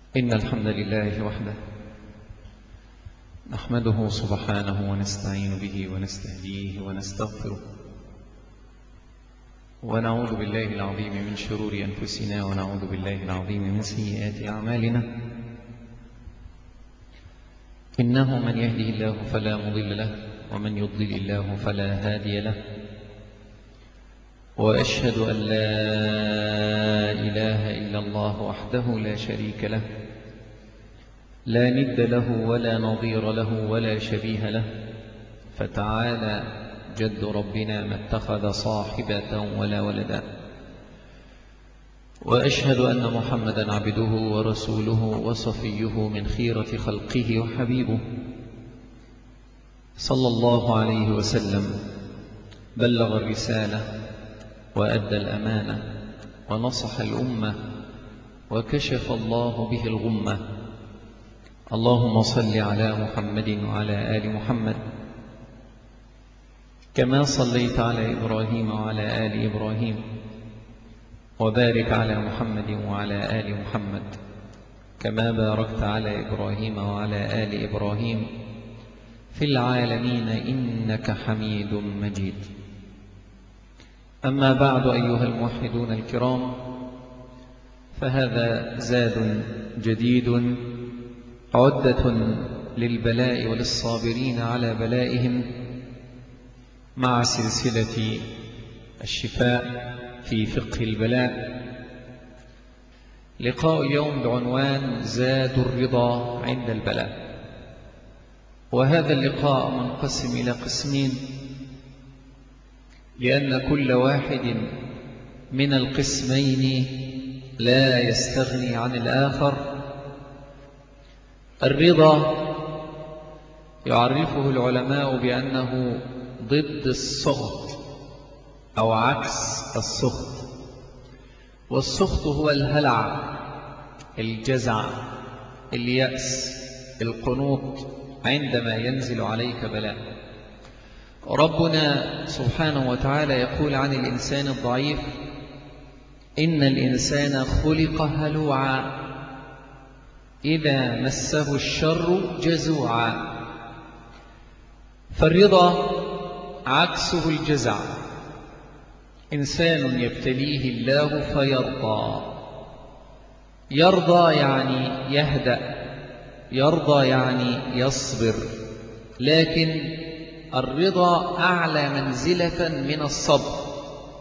إن الحمد لله وحده نحمده سبحانه ونستعين به ونستهديه ونستغفره ونعوذ بالله العظيم من شرور أنفسنا ونعوذ بالله العظيم من سيئات أعمالنا إنه من يهده الله فلا مضل له ومن يضلل الله فلا هادي له وأشهد أن لا إله إلا الله وحده لا شريك له لا ند له ولا نظير له ولا شبيه له فتعالى جد ربنا ما اتخذ صاحبة ولا ولدا وأشهد أن محمدا عبده ورسوله وصفيه من خيرة خلقه وحبيبه صلى الله عليه وسلم بلغ الرسالة وأدى الأمانة ونصح الأمة وكشف الله به الغمة اللهم صل على محمد وعلى آل محمد كما صليت على إبراهيم وعلى آل إبراهيم وبارك على محمد وعلى آل محمد كما باركت على إبراهيم وعلى آل إبراهيم في العالمين إنك حميد مجيد أما بعد أيها الموحدون الكرام فهذا زاد جديد عدة للبلاء وللصابرين على بلائهم مع سلسلة الشفاء في فقه البلاء لقاء اليوم بعنوان زاد الرضا عند البلاء وهذا اللقاء منقسم إلى قسمين لأن كل واحد من القسمين لا يستغني عن الآخر الرضا يعرفه العلماء بأنه ضد السخط أو عكس السخط والسخط هو الهلع الجزع اليأس القنوط عندما ينزل عليك بلاء ربنا سبحانه وتعالى يقول عن الإنسان الضعيف إن الإنسان خلق هلوعا إذا مسه الشر جزوعا فالرضا عكسه الجزع إنسان يبتليه الله فيرضى يرضى يعني يهدأ يرضى يعني يصبر لكن الرضا أعلى منزلة من الصبر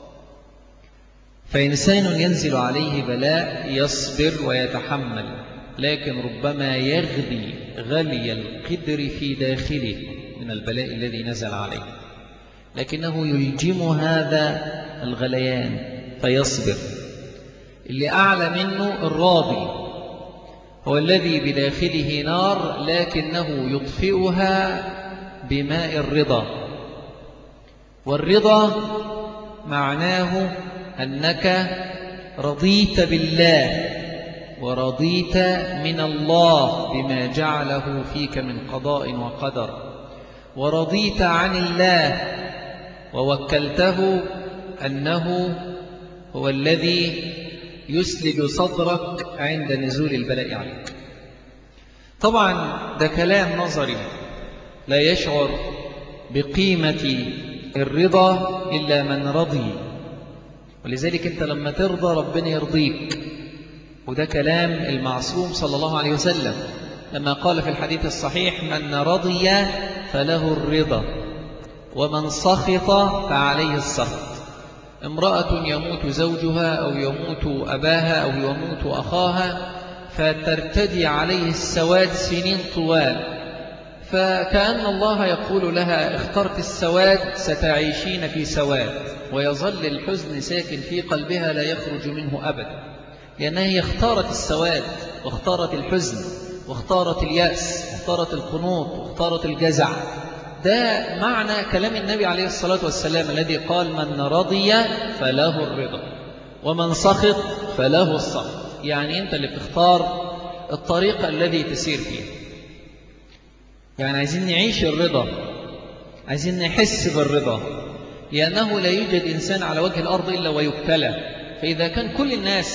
فإنسان ينزل عليه بلاء يصبر ويتحمل لكن ربما يغلي غلي القدر في داخله من البلاء الذي نزل عليه لكنه يلجم هذا الغليان فيصبر اللي أعلى منه الراضي هو الذي بداخله نار لكنه يطفئها بماء الرضا والرضا معناه أنك رضيت بالله ورضيت من الله بما جعله فيك من قضاء وقدر ورضيت عن الله ووكلته أنه هو الذي يسلج صدرك عند نزول البلاء عليك طبعا ده كلام نظري لا يشعر بقيمة الرضا إلا من رضي ولذلك أنت لما ترضى ربنا يرضيك وده كلام المعصوم صلى الله عليه وسلم لما قال في الحديث الصحيح من رضي فله الرضا ومن سخط فعليه السخط امرأة يموت زوجها أو يموت أباها أو يموت أخاها فترتدي عليه السواد سنين طوال فكأن الله يقول لها اخترت السواد ستعيشين في سواد ويظل الحزن ساكن في قلبها لا يخرج منه أبدا لأنها هي اختارت السواد واختارت الحزن واختارت اليأس واختارت القنوط واختارت الجزع ده معنى كلام النبي عليه الصلاة والسلام الذي قال من رضي فله الرضا ومن سخط فله السخط يعني أنت اللي بتختار الطريقة الذي تسير فيها يعني عايزين نعيش الرضا عايزين نحس بالرضا لأنه لا يوجد إنسان على وجه الأرض إلا ويبتلى فإذا كان كل الناس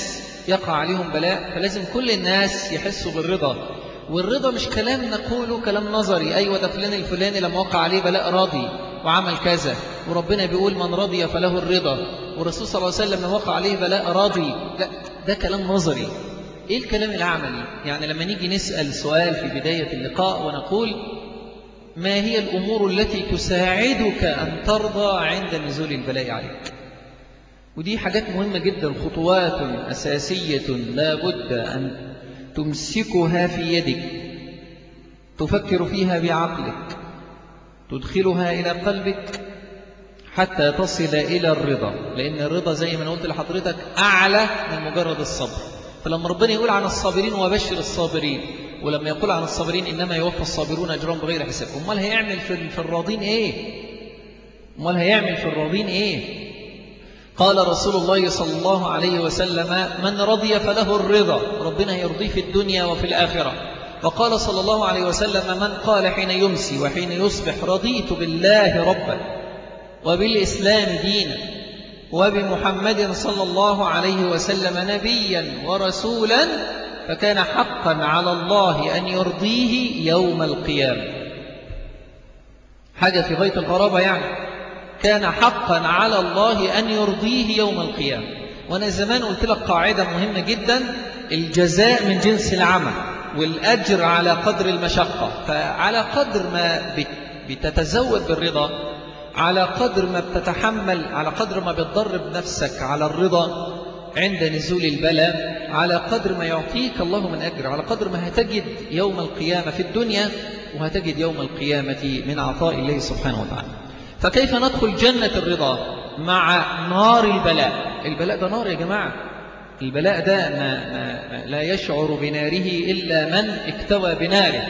يقع عليهم بلاء فلازم كل الناس يحسوا بالرضا والرضا مش كلام نقوله كلام نظري أيوة ده فلان الفلاني لما وقع عليه بلاء راضي وعمل كذا وربنا بيقول من رضي فله الرضا والرسول صلى الله عليه وسلم لما وقع عليه بلاء راضي لا ده كلام نظري إيه الكلام العملي يعني لما نيجي نسأل سؤال في بداية اللقاء ونقول ما هي الأمور التي تساعدك أن ترضى عند نزول البلاء عليك ودي حاجات مهمة جدا خطوات أساسية لا بد أن تمسكها في يدك تفكر فيها بعقلك تدخلها إلى قلبك حتى تصل إلى الرضا لأن الرضا زي ما قلت لحضرتك أعلى من مجرد الصبر فلما ربنا يقول عن الصابرين وبشر الصابرين ولما يقول عن الصابرين إنما يوفى الصابرون أجرهم بغير حساب أمال هيعمل في الراضين إيه أمال هيعمل في الراضين إيه قال رسول الله صلى الله عليه وسلم من رضي فله الرضا ربنا يرضيه في الدنيا وفي الآخرة وقال صلى الله عليه وسلم من قال حين يمسي وحين يصبح رضيت بالله ربا وبالإسلام دينا وبمحمد صلى الله عليه وسلم نبيا ورسولا فكان حقا على الله أن يرضيه يوم القيامة حاجة في غاية الغرابة يعني كان حقا على الله أن يرضيه يوم القيامة وأنا زمان قلت لك قاعدة مهمة جدا الجزاء من جنس العمل والأجر على قدر المشقة فعلى قدر ما بتتزود بالرضا على قدر ما بتتحمل على قدر ما بتضرب نفسك على الرضا عند نزول البلاء على قدر ما يعطيك الله من أجر على قدر ما هتجد يوم القيامة في الدنيا وهتجد يوم القيامة من عطاء الله سبحانه وتعالى فكيف ندخل جنة الرضا مع نار البلاء البلاء ده نار يا جماعة البلاء ده ما ما لا يشعر بناره إلا من اكتوى بناره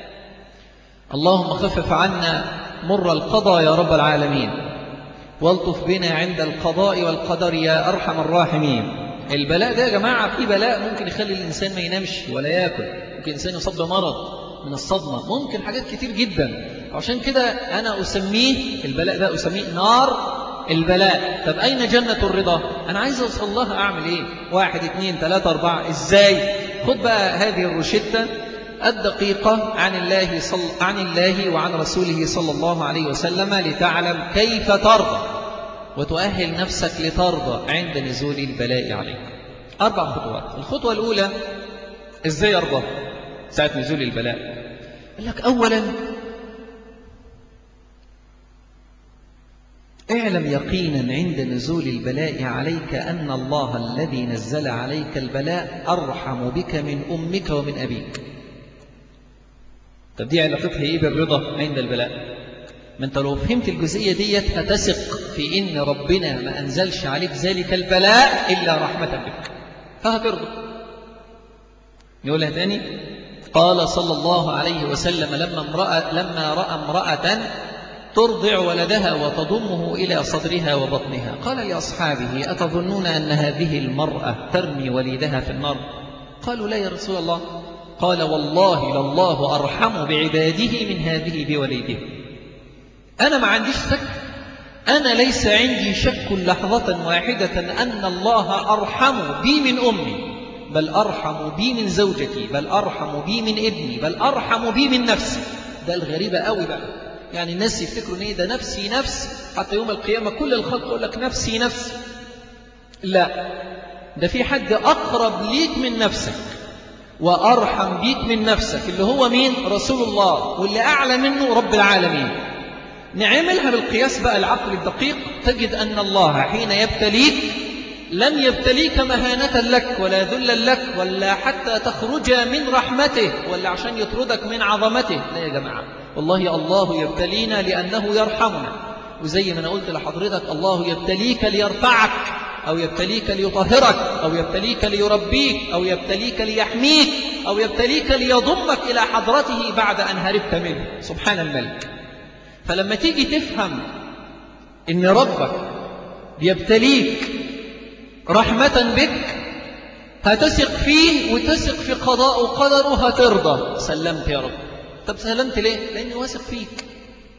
اللهم خفف عنا مر القضاء يا رب العالمين والطف بنا عند القضاء والقدر يا أرحم الراحمين البلاء ده يا جماعة في بلاء ممكن يخلي الإنسان ما ينامش ولا يأكل ممكن الإنسان يصاب بمرض من الصدمة ممكن حاجات كتير جدا عشان كده أنا أسميه البلاء ده أسميه نار البلاء طب أين جنة الرضا أنا عايز أوصل لها أعمل إيه واحد اثنين ثلاثة أربعة إزاي خد بقى هذه الروشتة الدقيقة عن الله, صل... عن الله وعن رسوله صلى الله عليه وسلم لتعلم كيف ترضى وتؤهل نفسك لترضى عند نزول البلاء عليك أربع خطوات الخطوة الأولى إزاي يرضى ساعة نزول البلاء قال لك أولا اعلم يقينا عند نزول البلاء عليك أن الله الذي نزل عليك البلاء أرحم بك من أمك ومن أبيك طب دي علاقتها إيه بالرضا عند البلاء ما أنت لو فهمت الجزئية ديت هتثق في إن ربنا ما أنزلش عليك ذلك البلاء إلا رحمة بك فهترضى نقولها تاني قال صلى الله عليه وسلم لما, امرأة لما رأى امرأة ترضع ولدها وتضمه إلى صدرها وبطنها قال لأصحابه أتظنون أن هذه المرأة ترمي وليدها في النار قالوا لا يا رسول الله قال والله لله أرحم بعباده من هذه بوليده أنا ما عنديش شك أنا ليس عندي شك لحظة واحدة أن الله أرحم بي من أمي بل أرحم بي من زوجتي بل أرحم بي من ابني بل أرحم بي من نفسي ده الغريبة قوي بقى يعني الناس يفتكروا ان ده نفسي نفس حتى يوم القيامة كل الخلق يقول لك نفسي نفسي لا ده في حد أقرب ليك من نفسك وأرحم بيك من نفسك اللي هو مين رسول الله واللي أعلى منه رب العالمين نعملها بالقياس بقى العقل الدقيق تجد أن الله حين يبتليك لم يبتليك مهانة لك ولا ذلا لك ولا حتى تخرج من رحمته ولا عشان يطردك من عظمته لا يا جماعة والله الله يبتلينا لأنه يرحمنا وزي ما أنا قلت لحضرتك الله يبتليك ليرفعك أو يبتليك ليطهرك أو يبتليك ليربيك أو يبتليك ليحميك أو يبتليك ليضمك إلى حضرته بعد أن هربت منه سبحان الملك فلما تيجي تفهم إن ربك بيبتليك رحمة بك هتثق فيه وتثق في قضاء وقدره هترضى سلمت يا رب طب سلمت ليه؟ لأني واثق فيك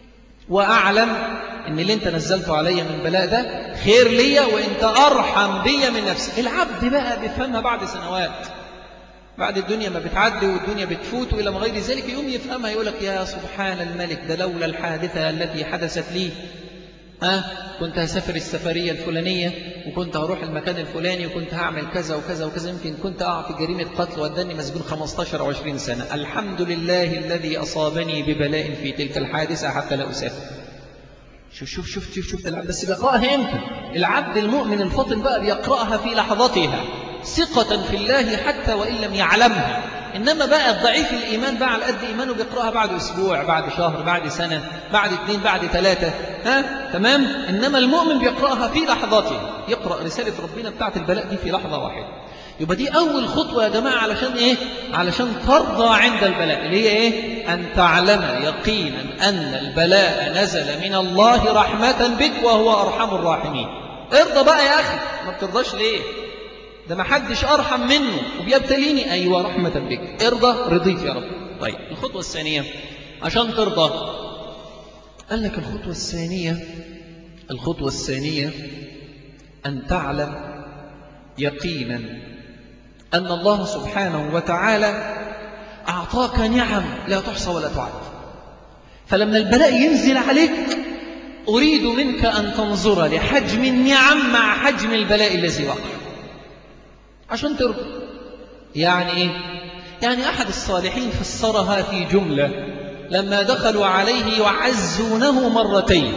وأعلم إن اللي أنت نزلته عليا من بلاء ده خير ليا وأنت أرحم بيا من نفسي العبد بقى بيفهمها بعد سنوات بعد الدنيا ما بتعدي والدنيا بتفوت وإلى ما غير ذلك يوم يفهمها يقول لك يا سبحان الملك ده لولا الحادثة التي حدثت لي ها كنت هسافر السفرية الفلانية وكنت هروح المكان الفلاني وكنت هعمل كذا وكذا وكذا يمكن كنت أقع في جريمة قتل وداني مسجون 15 أو 20 سنة الحمد لله الذي أصابني ببلاء في تلك الحادثة حتى لا أسافر شوف شوف شوف شوف شوف العبد بس بيقرأها امتى العبد المؤمن الفطن بقى بيقرأها في لحظتها ثقة في الله حتى وإن لم يعلمها إنما بقى الضعيف الإيمان بقى على قد إيمانه بيقرأها بعد أسبوع بعد شهر بعد سنة بعد اثنين بعد ثلاثة ها تمام إنما المؤمن بيقرأها في لحظاته يقرأ رسالة ربنا بتاعت البلاء دي في لحظة واحدة يبقى دي أول خطوة يا جماعة علشان إيه علشان ترضى عند البلاء اللي هي إيه أن تعلم يقينا أن البلاء نزل من الله رحمة بك وهو أرحم الراحمين ارضى بقى يا أخي ما بترضاش ليه ده ما حدش أرحم منه وبيبتليني أيوة رحمة بك ارضى رضيت يا رب طيب الخطوة الثانية عشان ترضى قال لك الخطوة الثانية الخطوة الثانية أن تعلم يقينا أن الله سبحانه وتعالى أعطاك نعم لا تحصى ولا تعد فلما البلاء ينزل عليك أريد منك أن تنظر لحجم النعم مع حجم البلاء الذي وقع عشان ترضى يعني إيه؟ يعني أحد الصالحين فسرها في جملة لما دخلوا عليه يعزونه مرتين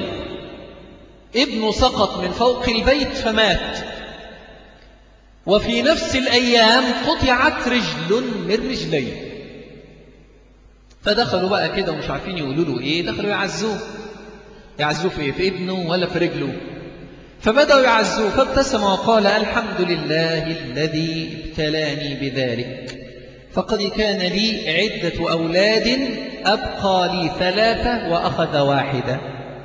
ابنه سقط من فوق البيت فمات وفي نفس الأيام قطعت رجل من رجليه فدخلوا بقى كده ومش عارفين يقولوا له إيه دخلوا يعزوه يعزوه في إيه في ابنه ولا في رجله فبدأوا يعزوه فابتسم وقال الحمد لله الذي ابتلاني بذلك فقد كان لي عدة أولاد أبقى لي ثلاثة وأخذ واحدة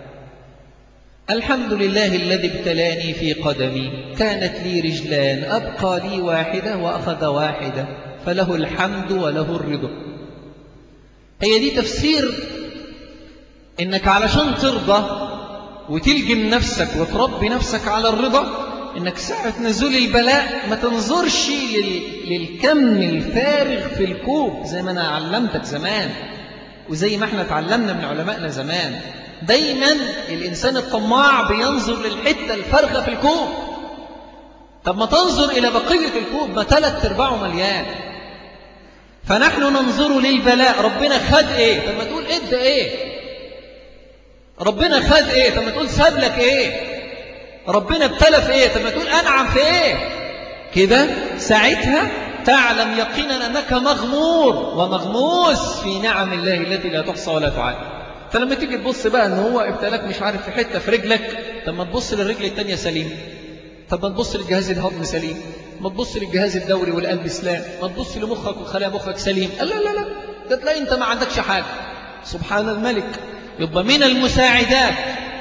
الحمد لله الذي ابتلاني في قدمي كانت لي رجلان أبقى لي واحدة وأخذ واحدة فله الحمد وله الرضا هي دي تفسير إنك علشان ترضى وتلجم نفسك وتربي نفسك على الرضا إنك ساعة نزول البلاء ما تنظرش لل... للكم الفارغ في الكوب زي ما أنا علمتك زمان وزي ما احنا تعلمنا من علمائنا زمان دايما الإنسان الطماع بينظر للحتة الفارغة في الكوب طب ما تنظر إلى بقية الكوب ما ثلاث ارباعه مليان فنحن ننظر للبلاء ربنا خد ايه طب ما تقول ادى ايه ربنا خد ايه طب ما تقول ساب لك ايه ربنا ابتلى في ايه طب ما تقول انعم في ايه كده ساعتها تعلم يقينا انك مغمور ومغموس في نعم الله التي لا تحصى ولا تعد فلما تيجي تبص بقى ان هو ابتلاك مش عارف في حته في رجلك طب ما تبص للرجل الثانيه سليم طب ما تبص للجهاز الهضمي سليم ما تبص للجهاز الدوري والقلب سلام ما تبص لمخك وخلايا مخك سليم لا لا لا ده تلاقي انت ما عندكش حاجه سبحان الملك يبقى من المساعدات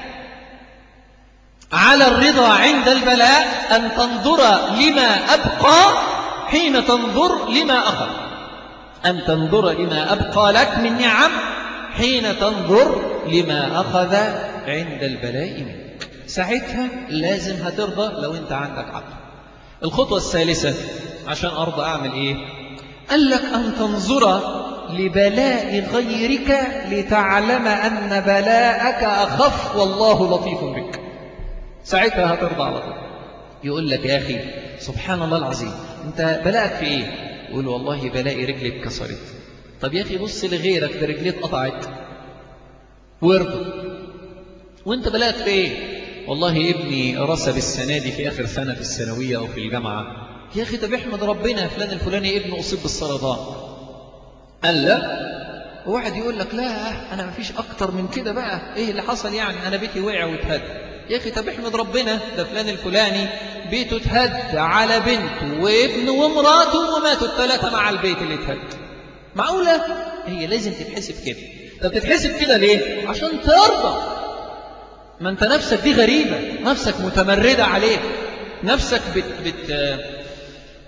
على الرضا عند البلاء أن تنظر لما أبقى حين تنظر لما أخذ أن تنظر لما أبقى لك من نعم حين تنظر لما أخذ عند البلاء منك ساعتها لازم هترضى لو أنت عندك عقل الخطوة الثالثة عشان أرضى أعمل إيه قال لك أن تنظر لبلاء غيرك لتعلم أن بلاءك أخف والله لطيف بك ساعتها هترضى على طول يقول لك يا أخي سبحان الله العظيم أنت بلاءك في إيه يقول والله بلاقي رجلي اتكسرت طب يا أخي بص لغيرك ده رجليه اتقطعت وارضى وانت بلاءك في إيه والله ابني رسب السنة دي في آخر سنة في الثانوية أو في الجامعة يا أخي طب احمد ربنا فلان الفلاني ابنه أصيب بالسرطان قال لا واحد يقول لك لا أنا ما فيش أكتر من كده بقى إيه اللي حصل يعني أنا بيتي وقع واتهد يا أخي طب احمد ربنا ده فلان الفلاني بيته اتهد على بنته وابنه ومراته وماتوا الثلاثة مع البيت اللي اتهد معقولة هي لازم تتحسب كده طب تتحسب كده ليه عشان ترضى ما انت نفسك دي غريبة نفسك متمردة عليك نفسك بت بت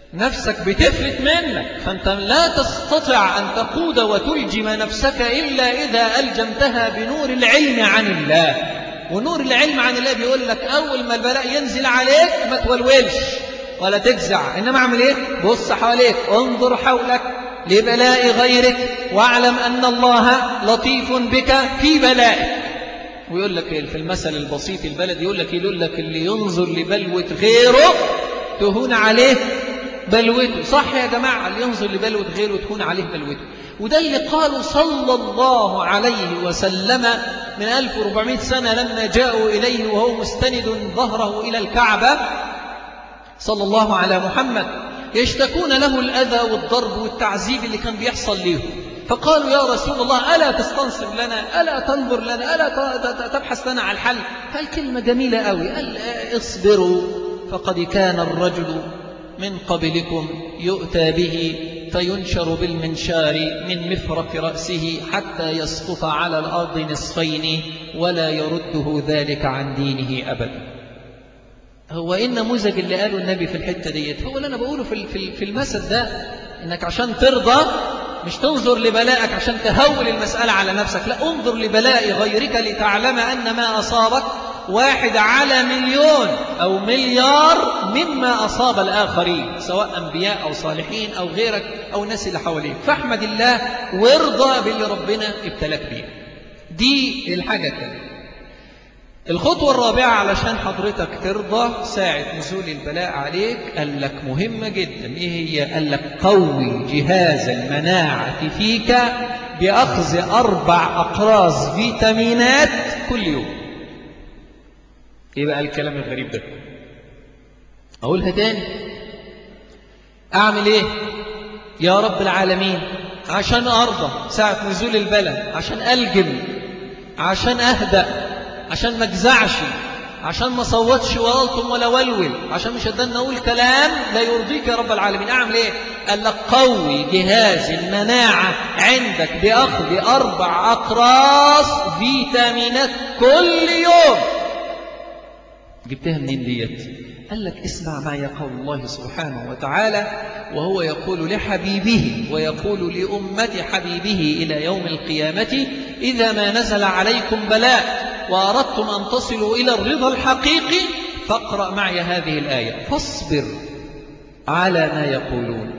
نفسك بتفلت منك فأنت لا تستطيع أن تقود وتلجم نفسك إلا إذا ألجمتها بنور العلم عن الله ونور العلم عن الله بيقول لك أول ما البلاء ينزل عليك ما تولولش ولا تجزع إنما اعمل إيه بص حواليك انظر حولك لبلاء غيرك واعلم أن الله لطيف بك في بلائك ويقول لك في المثل البسيط البلد يقول لك يقول لك اللي ينظر لبلوة غيره تهون عليه بلوته صح يا جماعة اللي ينظر لبلوة غيره تهون عليه بلوته وده اللي قالوا صلى الله عليه وسلم من 1400 سنة لما جاءوا إليه وهو مستند ظهره إلى الكعبة صلى الله على محمد يشتكون له الأذى والضرب والتعذيب اللي كان بيحصل لهم فقالوا يا رسول الله ألا تستنصر لنا ألا تنظر لنا ألا تبحث لنا عن الحل قال كلمة جميلة قوي قال اصبروا فقد كان الرجل من قبلكم يؤتى به فينشر بالمنشار من مفرق رأسه حتى يسقط على الأرض نصفين ولا يرده ذلك عن دينه أبدا هو إيه النموذج اللي قاله النبي في الحتة ديت هو اللي أنا بقوله في في المثل ده إنك عشان ترضى مش تنظر لبلائك عشان تهول المسألة على نفسك لا انظر لبلاء غيرك لتعلم أن ما أصابك واحد على مليون أو مليار مما أصاب الآخرين سواء أنبياء أو صالحين أو غيرك أو الناس اللي حواليك فاحمد الله وارضى باللي ربنا ابتلاك بيه دي الحاجة الثانية الخطوة الرابعة علشان حضرتك ترضى ساعة نزول البلاء عليك قال لك مهمة جدا ايه هي قال لك قوي جهاز المناعة فيك بأخذ أربع أقراص فيتامينات كل يوم ايه بقى الكلام الغريب ده اقولها تاني اعمل ايه يا رب العالمين عشان ارضى ساعة نزول البلاء عشان الجم عشان اهدأ عشان ما اجزعش عشان ما صوتش ولا ولا ولول عشان مش قدرنا اقول كلام لا يرضيك يا رب العالمين اعمل ايه قال لك قوي جهاز المناعة عندك باخذ اربع اقراص فيتامينات كل يوم جبتها منين ديت قال لك اسمع معي قول الله سبحانه وتعالى وهو يقول لحبيبه ويقول لأمة حبيبه إلى يوم القيامة إذا ما نزل عليكم بلاء وأردتم أن تصلوا إلى الرضا الحقيقي فاقرأ معي هذه الآية فاصبر على ما يقولون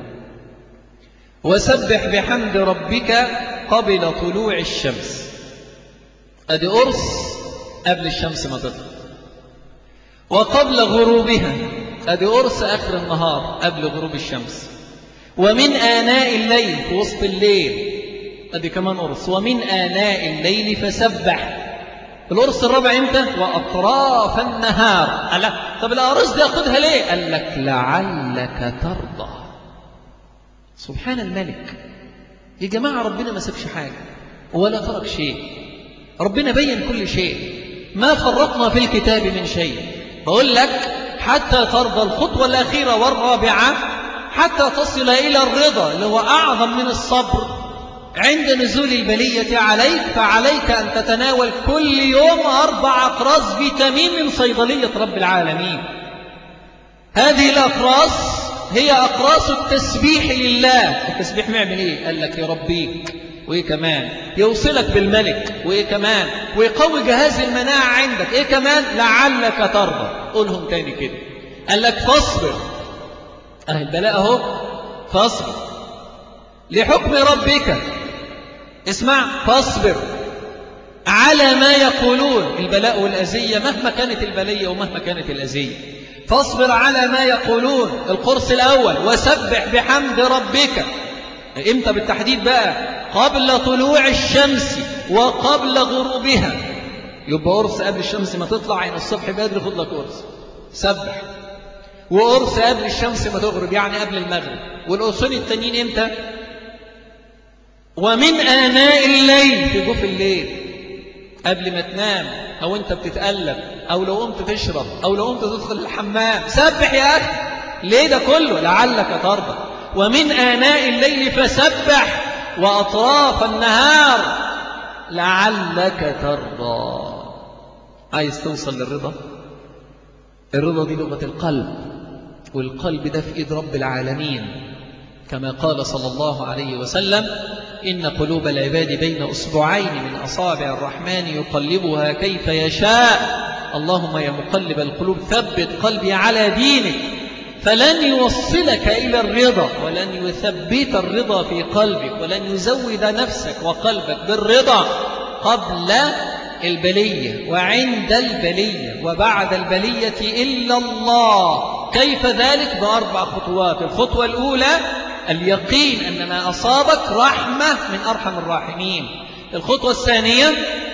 وسبح بحمد ربك قبل طلوع الشمس أدي قرص قبل الشمس ما تطلع وقبل غروبها أدي قرص آخر النهار قبل غروب الشمس ومن آناء الليل في وسط الليل أدي كمان قرص ومن آناء الليل فسبح القرص الرابع امتى وأطراف النهار قال لك طب الأقراص دي أخدها ليه قال لك لعلك ترضى سبحان الملك يا جماعة ربنا ما سابش حاجة ولا ترك شيء ربنا بين كل شيء ما فرطنا في الكتاب من شيء بقول لك حتى ترضى الخطوة الأخيرة والرابعة حتى تصل إلى الرضا اللي هو أعظم من الصبر عند نزول البلية عليك فعليك أن تتناول كل يوم أربع أقراص فيتامين من صيدلية رب العالمين هذه الأقراص هي أقراص التسبيح لله التسبيح معمل إيه؟ قال لك يربيك وإيه كمان يوصلك بالملك وإيه كمان ويقوي جهاز المناعة عندك إيه كمان لعلك ترضى قولهم تاني كده قال لك فاصبر أهل البلاء أهو فاصبر لحكم ربك اسمع فاصبر على ما يقولون البلاء والأذية مهما كانت البلية ومهما كانت الأذية فاصبر على ما يقولون القرص الأول وسبح بحمد ربك امتى بالتحديد بقى قبل طلوع الشمس وقبل غروبها يبقى قرص قبل الشمس ما تطلع عين الصبح بدري خد لك قرص سبح وقرص قبل الشمس ما تغرب يعني قبل المغرب والقرصين التانيين امتى ومن آناء الليل في جوف الليل قبل ما تنام أو أنت بتتقلب أو لو قمت تشرب أو لو قمت تدخل الحمام سبح يا أخي ليه ده كله لعلك ترضى ومن آناء الليل فسبح وأطراف النهار لعلك ترضى عايز توصل للرضا الرضا دي لغة القلب والقلب ده في إيد رب العالمين كما قال صلى الله عليه وسلم إن قلوب العباد بين أسبوعين من أصابع الرحمن يقلبها كيف يشاء اللهم يا مقلب القلوب ثبت قلبي على دينك فلن يوصلك إلى الرضا ولن يثبت الرضا في قلبك ولن يزود نفسك وقلبك بالرضا قبل البلية وعند البلية وبعد البلية إلا الله كيف ذلك بأربع خطوات الخطوة الأولى اليقين أن ما أصابك رحمة من أرحم الراحمين الخطوة الثانية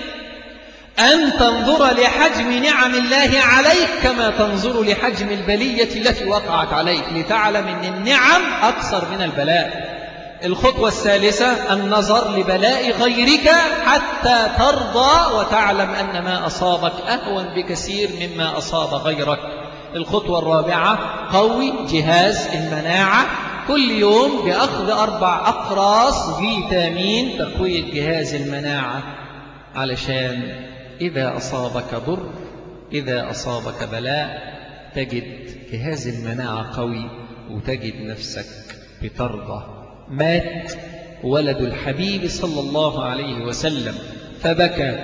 أن تنظر لحجم نعم الله عليك كما تنظر لحجم البلية التي وقعت عليك لتعلم أن النعم أكثر من البلاء الخطوة الثالثة النظر لبلاء غيرك حتى ترضى وتعلم أن ما أصابك أهون بكثير مما أصاب غيرك الخطوة الرابعة قوي جهاز المناعة كل يوم بأخذ أربع أقراص فيتامين تقوية جهاز المناعة علشان إذا أصابك ضر إذا أصابك بلاء تجد جهاز المناعة قوي وتجد نفسك بترضى مات ولد الحبيب صلى الله عليه وسلم فبكى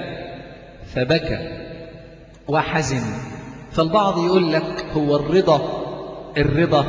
فبكى وحزن فالبعض يقول لك هو الرضا الرضا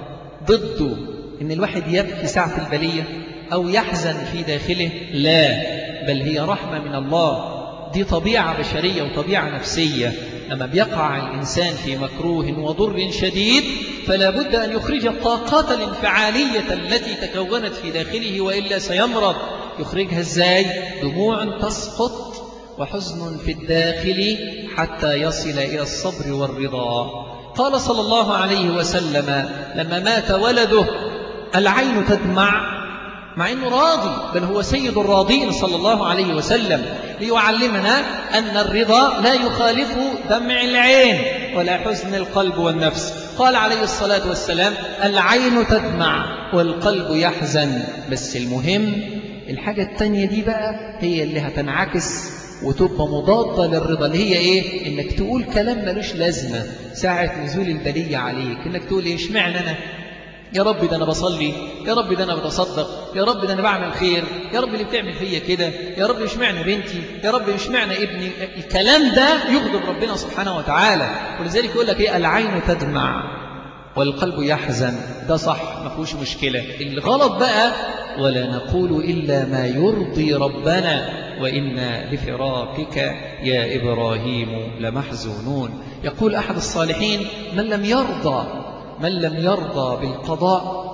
ضده ان الواحد يبكي ساعة البلية او يحزن في داخله لا بل هي رحمة من الله دي طبيعة بشرية وطبيعة نفسية لما بيقع الإنسان في مكروه وضر شديد فلا بد أن يخرج الطاقات الانفعالية التي تكونت في داخله وإلا سيمرض يخرجها إزاي؟ دموع تسقط وحزن في الداخل حتى يصل إلى الصبر والرضا قال صلى الله عليه وسلم لما مات ولده العين تدمع مع أنه راضي بل هو سيد الراضين صلى الله عليه وسلم ليعلمنا أن الرضا لا يخالف دمع العين ولا حزن القلب والنفس قال عليه الصلاة والسلام العين تدمع والقلب يحزن بس المهم الحاجة التانية دي بقى هي اللي هتنعكس وتبقى مضادة للرضا اللي هي ايه انك تقول كلام ملوش لازمة ساعة نزول البلية عليك انك تقول ايه اشمعنى انا يا رب ده أنا بصلي يا رب ده أنا بتصدق يا رب ده أنا بعمل خير يا رب اللي بتعمل فيا كده يا رب مش معنى بنتي يا رب مش معنى ابني الكلام ده يغضب ربنا سبحانه وتعالى ولذلك يقول لك إيه العين تدمع والقلب يحزن ده صح ما فيهوش مشكلة الغلط بقى ولا نقول إلا ما يرضي ربنا وإنا لفراقك يا إبراهيم لمحزونون يقول أحد الصالحين من لم يرضى من لم يرضى بالقضاء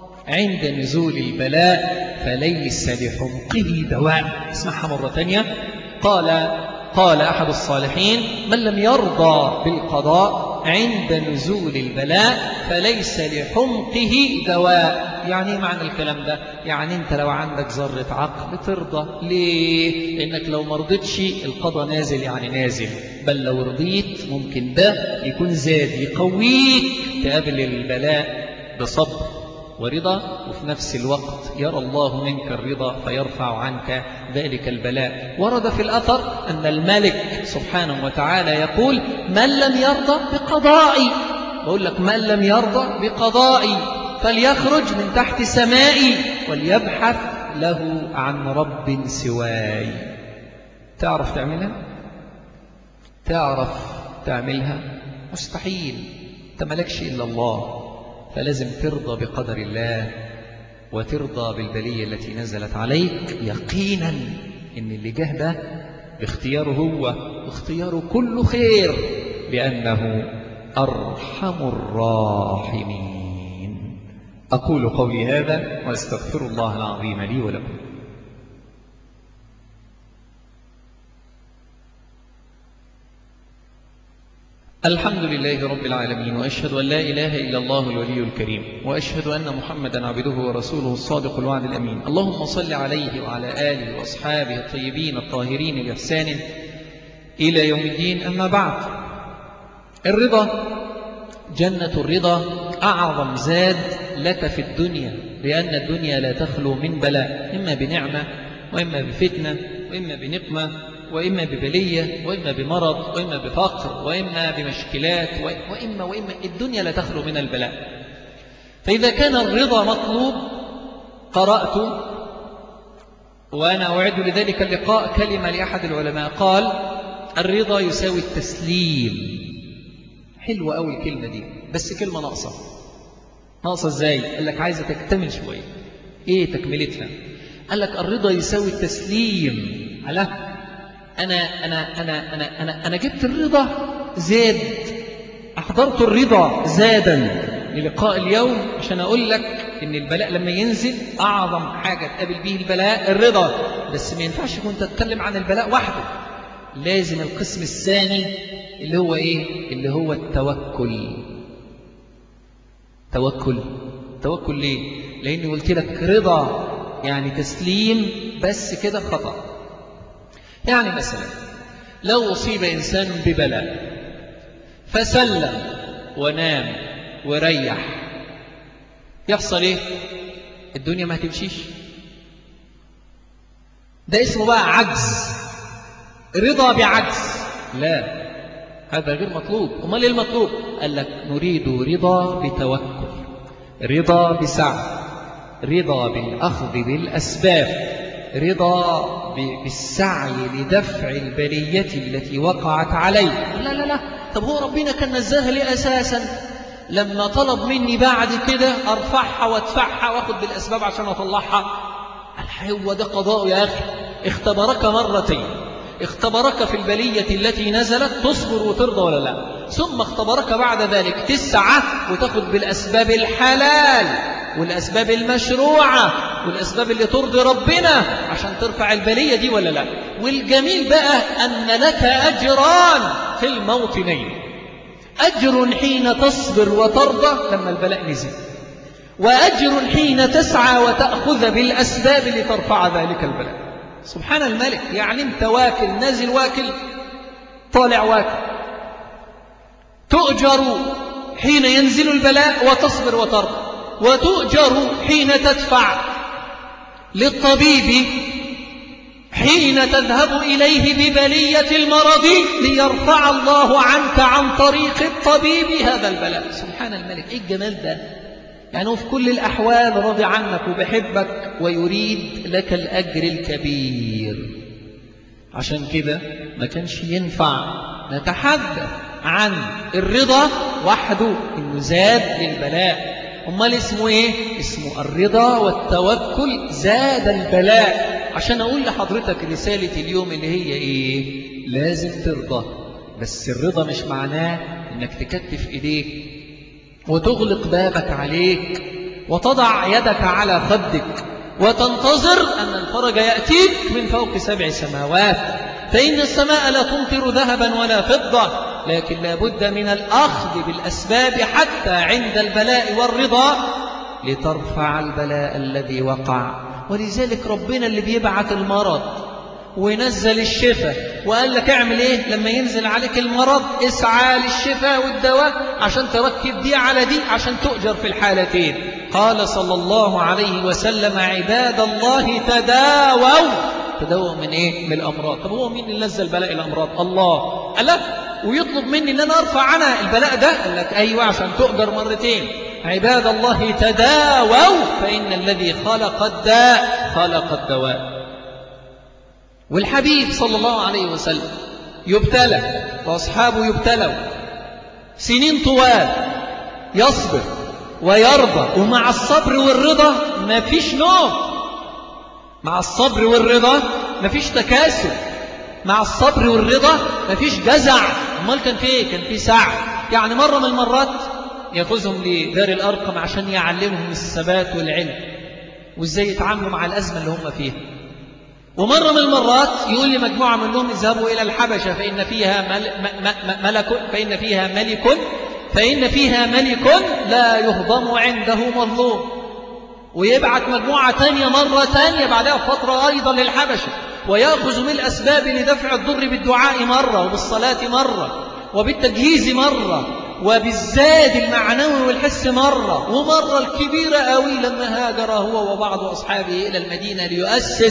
عند نزول البلاء فليس لحمقه دواء اسمعها مرة ثانية قال قال أحد الصالحين من لم يرضى بالقضاء عند نزول البلاء فليس لحمقه دواء يعني معنى الكلام ده يعني انت لو عندك ذرة عقل ترضى ليه لانك لو مرضتش القضاء نازل يعني نازل بل لو رضيت ممكن ده يكون زاد يقويك تقابل البلاء بصبر ورضا وفي نفس الوقت يرى الله منك الرضا فيرفع عنك ذلك البلاء ورد في الأثر أن الملك سبحانه وتعالى يقول من لم يرضى بقضائي بقول لك من لم يرضى بقضائي فليخرج من تحت سمائي وليبحث له عن رب سواي تعرف تعملها؟ تعرف تعملها؟ مستحيل انت ملكش إلا الله فلازم ترضى بقدر الله وترضى بالبلية التي نزلت عليك يقينا ان اللي جه ده باختياره هو واختياره كله خير لأنه أرحم الراحمين أقول قولي هذا وأستغفر الله العظيم لي ولكم الحمد لله رب العالمين وأشهد أن لا إله إلا الله الولي الكريم وأشهد أن محمدا عبده ورسوله الصادق الوعد الأمين اللهم صل عليه وعلى آله وأصحابه الطيبين الطاهرين الإحسان إلى يوم الدين أما بعد الرضا جنة الرضا أعظم زاد لك في الدنيا لأن الدنيا لا تخلو من بلاء إما بنعمة وإما بفتنة وإما بنقمة وإما ببلية وإما بمرض وإما بفقر وإما بمشكلات وإما وإما الدنيا لا تخلو من البلاء فإذا كان الرضا مطلوب قرأت وأنا أعد لذلك اللقاء كلمة لأحد العلماء قال الرضا يساوي التسليم حلوة أوي الكلمة دي بس كلمة ناقصة ناقصة إزاي؟ قال لك عايزة تكتمل شوية إيه تكملتها؟ قال لك الرضا يساوي التسليم على أنا أنا أنا أنا أنا أنا جبت الرضا زاد أحضرت الرضا زادا للقاء اليوم عشان أقول لك إن البلاء لما ينزل أعظم حاجة تقابل به البلاء الرضا بس ما ينفعش كنت تتكلم عن البلاء وحده لازم القسم الثاني اللي هو إيه اللي هو التوكل توكل توكل ليه لأني قلت لك رضا يعني تسليم بس كده خطأ يعني مثلا لو أصيب إنسان ببلاء فسلم ونام وريح يحصل إيه الدنيا ما هتمشيش ده اسمه بقى عجز رضا بعجز لا هذا غير مطلوب امال ايه المطلوب قال لك نريد رضا بتوكل رضا بسعه رضا بالأخذ بالأسباب رضا بالسعي لدفع البلية التي وقعت عليه لا لا لا طب هو ربنا كان نزاها لي أساسا لما طلب مني بعد كده أرفعها وادفعها وأخذ بالأسباب عشان أطلعها هو ده قضاء يا أخي اختبرك مرتين اختبرك في البلية التي نزلت تصبر وترضى ولا لا ثم اختبرك بعد ذلك تسعة وتاخذ بالأسباب الحلال والأسباب المشروعة والأسباب اللي ترضي ربنا عشان ترفع البلية دي ولا لا والجميل بقى أن لك أجران في الموطنين أجر حين تصبر وترضى لما البلاء نزل وأجر حين تسعى وتأخذ بالأسباب لترفع ذلك البلاء سبحان الملك يعني انت واكل نازل واكل طالع واكل تؤجر حين ينزل البلاء وتصبر وترضى وتؤجر حين تدفع للطبيب حين تذهب إليه ببلية المرض ليرفع الله عنك عن طريق الطبيب هذا البلاء سبحان الملك إيه الجمال ده يعني هو في كل الأحوال راضي عنك وبحبك ويريد لك الأجر الكبير عشان كده ما كانش ينفع نتحدث عن الرضا وحده إنه زاد للبلاء أمال اسمه إيه؟ اسمه الرضا والتوكل زاد البلاء عشان أقول لحضرتك رسالة اليوم اللي هي إيه؟ لازم ترضى بس الرضا مش معناه إنك تكتف إيديك وتغلق بابك عليك وتضع يدك على خدك وتنتظر أن الفرج يأتيك من فوق سبع سماوات فإن السماء لا تمطر ذهبا ولا فضة لكن لا بد من الأخذ بالأسباب حتى عند البلاء والرضا لترفع البلاء الذي وقع ولذلك ربنا اللي بيبعث المرض وينزل الشفاء وقال لك اعمل ايه لما ينزل عليك المرض اسعى للشفاء والدواء عشان تركب دي على دي عشان تؤجر في الحالتين قال صلى الله عليه وسلم عباد الله تداووا تداووا من ايه من الامراض طب هو مين اللي نزل بلاء الامراض الله ألا ويطلب مني ان انا ارفع عنها البلاء ده قال لك ايوه عشان تؤجر مرتين عباد الله تداووا فان الذي خلق الداء خلق الدواء والحبيب صلى الله عليه وسلم يبتلى وأصحابه يبتلوا سنين طوال يصبر ويرضى ومع الصبر والرضا ما فيش نوم مع الصبر والرضا ما فيش تكاسل مع الصبر والرضا ما فيش جزع امال كان في ايه كان في سعي يعني مرة من المرات ياخذهم لدار الأرقم عشان يعلمهم الثبات والعلم وازاي يتعاملوا مع الأزمة اللي هم فيها ومرة من المرات يقول لمجموعة منهم اذهبوا إلى الحبشة فإن فيها مل ملك فإن فيها ملك فإن فيها ملك لا يهضم عنده مظلوم ويبعث مجموعة تانية مرة تانية بعدها فترة أيضا للحبشة ويأخذ من الأسباب لدفع الضر بالدعاء مرة وبالصلاة مرة وبالتجهيز مرة وبالزاد المعنوي والحس مرة ومرة الكبيرة قوي لما هاجر هو وبعض أصحابه إلى المدينة ليؤسس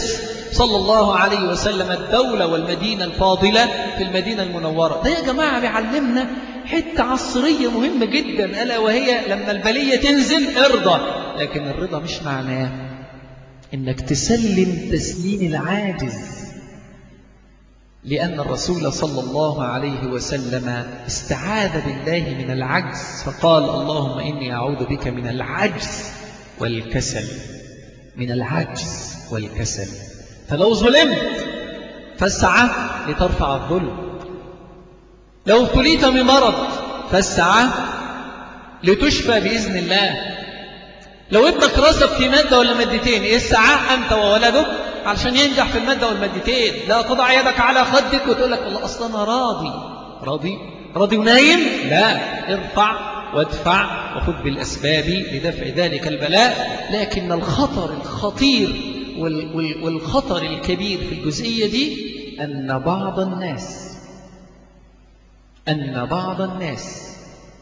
صلى الله عليه وسلم الدولة والمدينة الفاضلة في المدينة المنورة ده يا جماعة بيعلمنا حتة عصرية مهمة جدا ألا وهي لما البلية تنزل ارضى لكن الرضا مش معناه انك تسلم تسليم العاجز لأن الرسول صلى الله عليه وسلم استعاذ بالله من العجز فقال اللهم إني أعوذ بك من العجز والكسل من العجز والكسل فلو ظلمت فاسعى لترفع الظلم لو ابتليت بمرض فاسعى لتشفى بإذن الله لو ابنك رسب في مادة ولا مادتين اسعى أنت وولدك علشان ينجح في المادة والمادتين لا تضع يدك على خدك وتقول لك والله أصلا أنا راضي راضي راضي ونايم لا ارفع وادفع وخذ بالأسباب لدفع ذلك البلاء لكن الخطر الخطير والخطر الكبير في الجزئية دي أن بعض الناس أن بعض الناس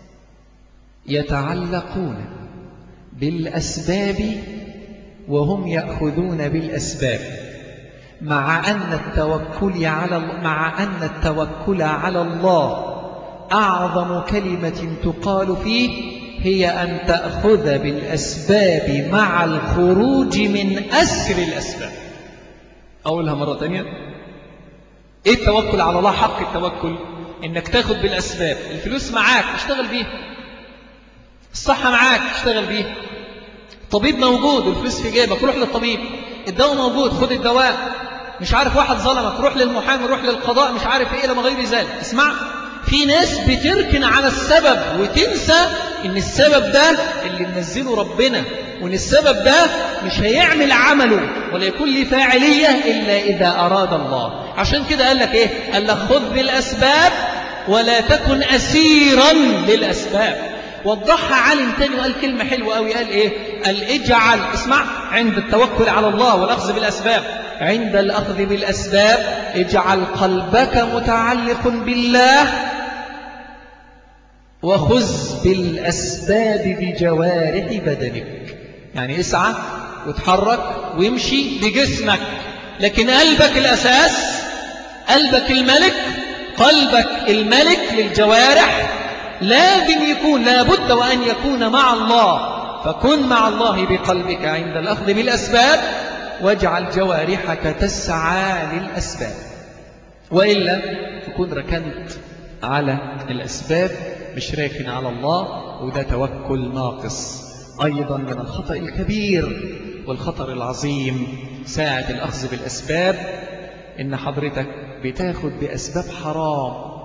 يتعلقون بالأسباب وهم يأخذون بالأسباب مع أن التوكل على مع أن التوكل على الله أعظم كلمة تقال فيه هي أن تأخذ بالأسباب مع الخروج من أسر الأسباب أقولها مرة تانية إيه التوكل على الله حق التوكل إنك تاخد بالأسباب الفلوس معاك اشتغل بيها الصحة معاك اشتغل بيها طبيب موجود والفلوس في جيبك روح للطبيب الدواء موجود خد الدواء مش عارف واحد ظلمك روح للمحامي روح للقضاء مش عارف ايه لما غير ذلك اسمع في ناس بتركن على السبب وتنسى ان السبب ده اللي منزله ربنا وان السبب ده مش هيعمل عمله ولا يكون له فاعلية إلا إذا أراد الله عشان كده قال لك إيه قال لك خذ بالأسباب ولا تكن أسيرا للأسباب وضحها عالم تاني وقال كلمة حلوة قوي قال إيه قال اجعل اسمع عند التوكل على الله والأخذ بالأسباب عند الأخذ بالأسباب اجعل قلبك متعلق بالله وخذ بالأسباب بجوارح بدنك يعني اسعى وتحرك ويمشي بجسمك لكن قلبك الأساس قلبك الملك قلبك الملك للجوارح لازم يكون لابد وأن يكون مع الله فكن مع الله بقلبك عند الأخذ بالأسباب واجعل جوارحك تسعى للأسباب وإلا تكون ركنت على الأسباب مش راكن على الله وده توكل ناقص أيضا من الخطأ الكبير والخطر العظيم ساعة الأخذ بالأسباب إن حضرتك بتاخد بأسباب حرام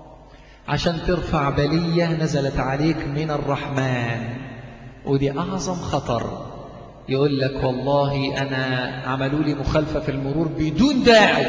عشان ترفع بلية نزلت عليك من الرحمن ودي أعظم خطر يقول لك والله أنا عملوا لي مخالفة في المرور بدون داعي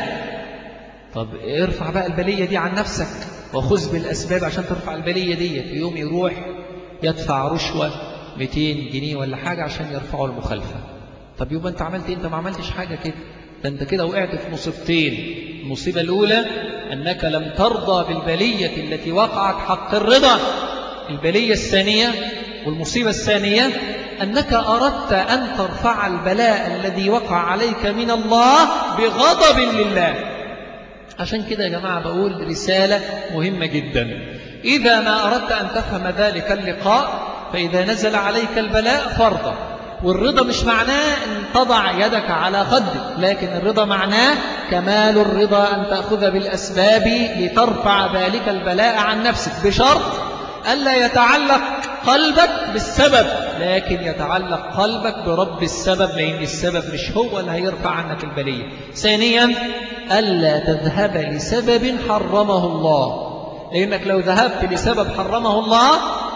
طب ارفع بقى البلية دي عن نفسك وخذ بالأسباب عشان ترفع البلية دي في يوم يروح يدفع رشوة 200 جنيه ولا حاجة عشان يرفعوا المخالفة طب يبقى انت عملت ايه انت ما عملتش حاجة كده ده انت كده وقعت في مصيبتين المصيبة الأولى أنك لم ترضى بالبلية التي وقعت حق الرضا البلية الثانية والمصيبة الثانية أنك أردت أن ترفع البلاء الذي وقع عليك من الله بغضب لله عشان كده يا جماعة بقول رسالة مهمة جدا إذا ما أردت أن تفهم ذلك اللقاء فإذا نزل عليك البلاء فرضا والرضا مش معناه أن تضع يدك على خدك لكن الرضا معناه كمال الرضا أن تأخذ بالأسباب لترفع ذلك البلاء عن نفسك بشرط ألا يتعلق قلبك بالسبب لكن يتعلق قلبك برب السبب لأن السبب مش هو اللي هيرفع عنك البلية ثانيا ألا تذهب لسبب حرمه الله لأنك لو ذهبت لسبب حرمه الله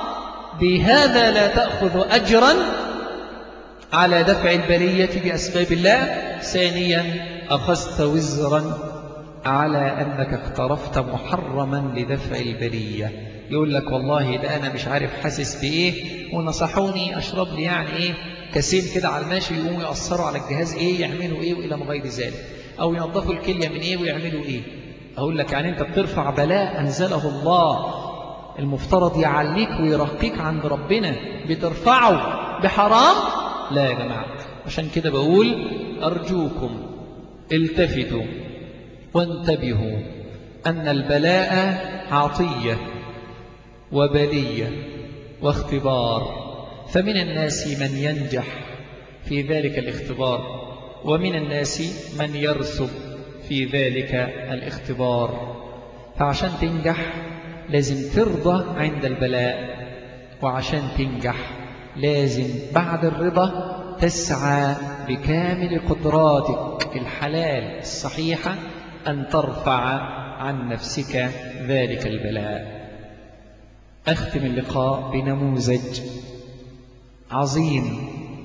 بهذا لا تأخذ أجرا على دفع البلية بأسباب الله ثانيا أخذت وزرا على أنك اقترفت محرما لدفع البلية يقول لك والله ده أنا مش عارف حاسس بإيه ونصحوني أشرب لي يعني إيه كاسين كده على الماشي يقوموا يأثروا على الجهاز إيه يعملوا إيه وإلى ما غير ذلك أو ينظفوا الكلية من إيه ويعملوا إيه أقول لك يعني أنت بترفع بلاء أنزله الله المفترض يعليك ويرقيك عند ربنا بترفعه بحرام لا يا جماعة عشان كده بقول أرجوكم التفتوا وانتبهوا أن البلاء عطية وبلية واختبار فمن الناس من ينجح في ذلك الاختبار ومن الناس من يرسب في ذلك الاختبار فعشان تنجح لازم ترضى عند البلاء وعشان تنجح لازم بعد الرضا تسعى بكامل قدراتك الحلال الصحيحة أن ترفع عن نفسك ذلك البلاء أختم اللقاء بنموذج عظيم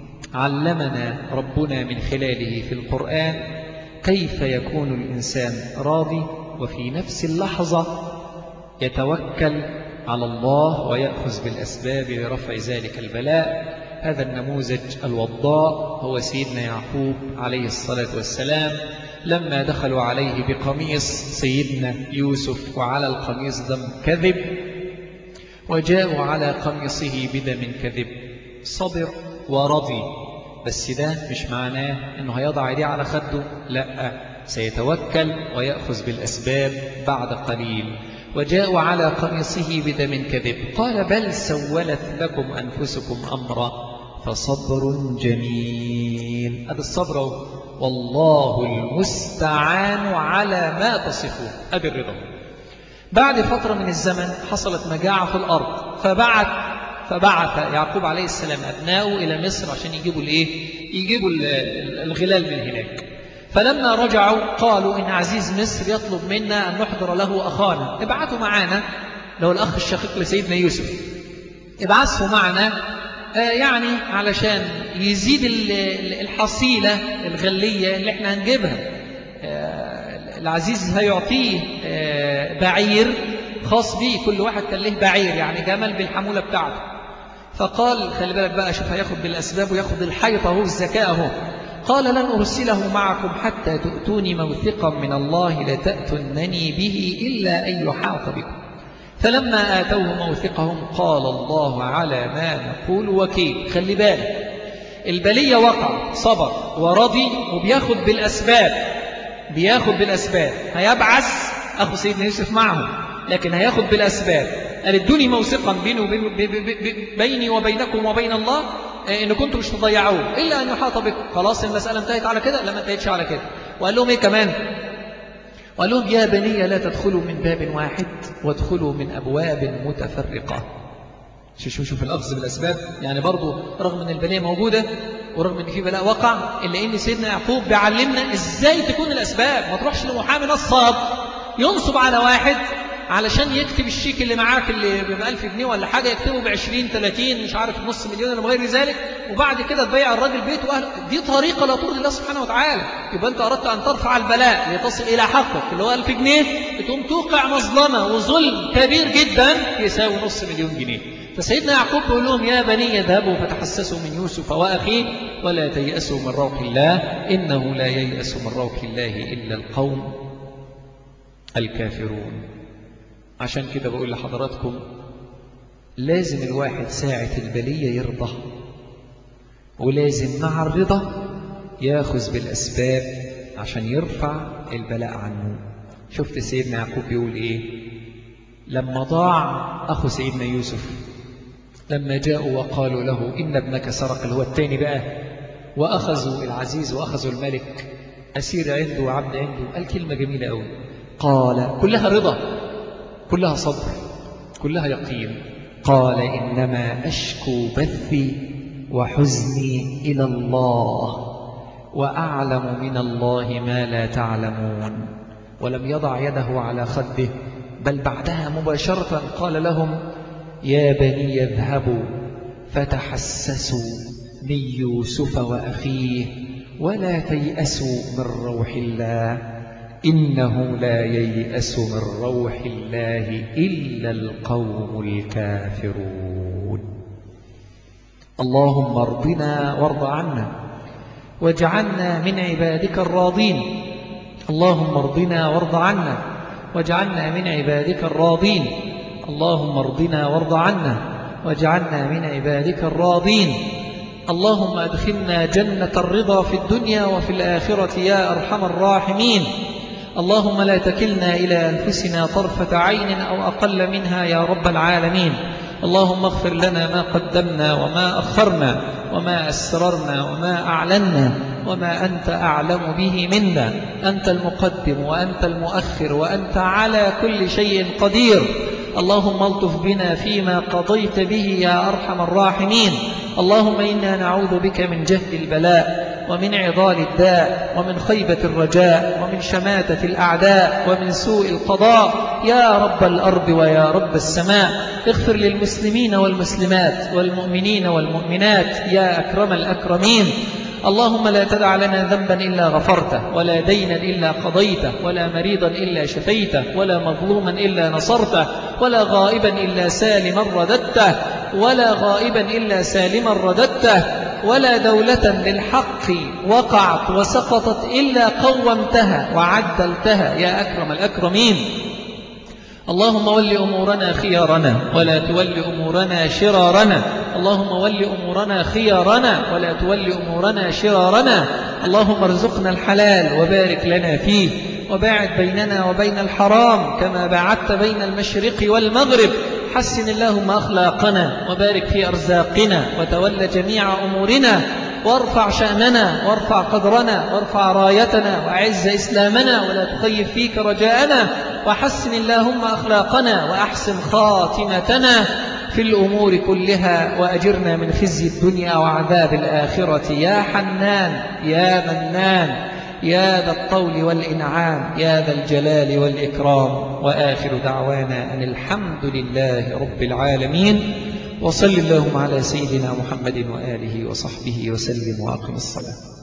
علمنا ربنا من خلاله في القرآن كيف يكون الإنسان راضي وفي نفس اللحظة يتوكل على الله ويأخذ بالأسباب لرفع ذلك البلاء هذا النموذج الوضاء هو سيدنا يعقوب عليه الصلاة والسلام لما دخلوا عليه بقميص سيدنا يوسف وعلى القميص دم كذب وجاءوا على قميصه بدم كذب صبر ورضي بس ده مش معناه انه هيضع يديه على خده لا سيتوكل ويأخذ بالأسباب بعد قليل وجاءوا على قميصه بدم كذب قال بل سولت لكم أنفسكم أمرا فصبر جميل هذا الصبر والله المستعان على ما تصفون أبي الرضا بعد فترة من الزمن حصلت مجاعة في الأرض فبعت فبعث يعقوب عليه السلام أبنائه إلى مصر عشان يجيبوا الإيه؟ يجيبوا الغلال من هناك فلما رجعوا قالوا إن عزيز مصر يطلب منا أن نحضر له أخانا ابعثوا معنا لو الأخ الشقيق لسيدنا يوسف ابعثه معنا آه يعني علشان يزيد الحصيلة الغلية اللي احنا هنجيبها آه العزيز هيعطيه آه بعير خاص به كل واحد كان له بعير يعني جمل بالحمولة بتاعته فقال خلي بالك بقى شوف هياخد بالأسباب وياخد الحيطة اهو الذكاء اهو قال لن أرسله معكم حتى تؤتوني موثقا من الله لتأتنني به إلا أن يحاط بكم فلما آتوه موثقهم قال الله على ما نقول وكيل خلي بالك البلية وقع صبر ورضي وبياخد بالأسباب بياخد بالأسباب هيبعث أخو سيدنا يوسف معه لكن هياخد بالأسباب قال ادوني موثقا بيني, وبين بيني وبينكم وبين الله إن كنتم مش تضيعوه إلا أن يحاط بكم خلاص المسألة انتهت على كده لا ما انتهتش على كده وقال لهم إيه كمان وقال لهم يا بني لا تدخلوا من باب واحد وادخلوا من أبواب متفرقة شو شو شوف الأخذ بالأسباب يعني برضو رغم أن البنية موجودة ورغم أن في بلاء وقع إلا أن سيدنا يعقوب بيعلمنا إزاي تكون الأسباب ما تروحش لمحامي نصاب ينصب على واحد علشان يكتب الشيك اللي معاك اللي ب 1000 جنيه ولا حاجة يكتبه ب 20 30 مش عارف نص مليون ولا غير ذلك وبعد كده تبيع الراجل بيته واهله دي طريقة لا ترضي الله سبحانه وتعالى يبقى انت أردت أن ترفع البلاء لتصل إلى حقك اللي هو 1000 جنيه تقوم توقع مظلمة وظلم كبير جدا يساوي نص مليون جنيه فسيدنا يعقوب بيقول لهم يا بني اذهبوا فتحسسوا من يوسف وأخيه ولا تيأسوا من روح الله إنه لا ييأس من روح الله إلا القوم الكافرون عشان كده بقول لحضراتكم لازم الواحد ساعة البلية يرضى ولازم مع الرضا ياخذ بالأسباب عشان يرفع البلاء عنه شفت سيدنا يعقوب بيقول إيه لما ضاع أخو سيدنا يوسف لما جاءوا وقالوا له إن ابنك سرق اللي هو التاني بقى وأخذوا العزيز وأخذوا الملك أسير عنده وعبد عنده قال كلمة جميلة أوي قال كلها رضا كلها صبر كلها يقين قال إنما أشكو بثي وحزني إلى الله وأعلم من الله ما لا تعلمون ولم يضع يده على خده بل بعدها مباشرة قال لهم يا بني اذهبوا فتحسسوا من يوسف وأخيه ولا تيأسوا من روح الله إنه لا ييأس من روح الله إلا القوم الكافرون اللهم ارضنا وارض عنا واجعلنا من عبادك الراضين اللهم ارضنا وارض عنا واجعلنا من عبادك الراضين اللهم ارضنا وارض عنا واجعلنا من عبادك الراضين اللهم أدخلنا جنة الرضا في الدنيا وفي الآخرة يا أرحم الراحمين اللهم لا تكلنا إلى أنفسنا طرفة عين أو أقل منها يا رب العالمين اللهم اغفر لنا ما قدمنا وما أخرنا وما أسررنا وما أعلنا وما أنت أعلم به منا أنت المقدم وأنت المؤخر وأنت على كل شيء قدير اللهم الطف بنا فيما قضيت به يا أرحم الراحمين اللهم إنا نعوذ بك من جهد البلاء ومن عضال الداء ومن خيبة الرجاء ومن شماتة الأعداء ومن سوء القضاء يا رب الأرض ويا رب السماء اغفر للمسلمين والمسلمات والمؤمنين والمؤمنات يا أكرم الأكرمين اللهم لا تدع لنا ذنبا إلا غفرته ولا دينا إلا قضيته ولا مريضا إلا شفيته ولا مظلوما إلا نصرته ولا غائبا إلا سالما رددته ولا غائبا إلا سالما رددته ولا دولة للحق وقعت وسقطت إلا قومتها وعدلتها يا أكرم الأكرمين اللهم ول أمورنا خيارنا ولا تول أمورنا شرارنا اللهم ول أمورنا خيارنا ولا تول أمورنا شرارنا اللهم ارزقنا الحلال وبارك لنا فيه وباعد بيننا وبين الحرام كما باعدت بين المشرق والمغرب حسن اللهم أخلاقنا وبارك في أرزاقنا وتول جميع أمورنا وارفع شأننا وارفع قدرنا وارفع رايتنا وأعز إسلامنا ولا تخيب فيك رجاءنا وحسن اللهم أخلاقنا وأحسن خاتمتنا في الأمور كلها وأجرنا من خزي الدنيا وعذاب الآخرة يا حنان يا منان يا ذا الطول والإنعام يا ذا الجلال والإكرام وآخر دعوانا أن الحمد لله رب العالمين وصل اللهم على سيدنا محمد وآله وصحبه وسلم وأقم الصلاة